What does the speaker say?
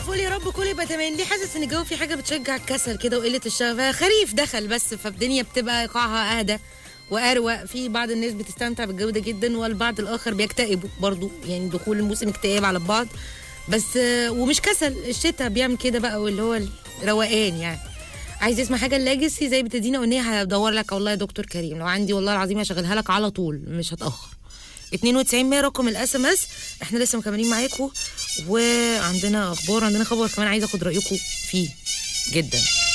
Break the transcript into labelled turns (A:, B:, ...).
A: الفل يا رب كله يبقى تمام ليه حاسس ان الجو في حاجه بتشجع الكسل كده وقله الشغف خريف دخل بس فالدنيا بتبقى ايقاعها اهدى واروق في بعض الناس بتستمتع بالجو ده جدا والبعض الاخر بيكتئبوا برضو يعني دخول الموسم اكتئاب على بعض بس آه، ومش كسل الشتاء بيعمل كده بقى واللي هو الروقان يعني عايز تسمع حاجه الليجسي زي بتدينا اغنيه هدور لك والله يا دكتور كريم لو عندي والله العظيم هشغلها لك على طول مش هتاخر 92 100 رقم الاس ام اس احنا لسه مكملين معاكم وعندنا اخبار عندنا خبر كمان عايزه اخد رايكم فيه جدا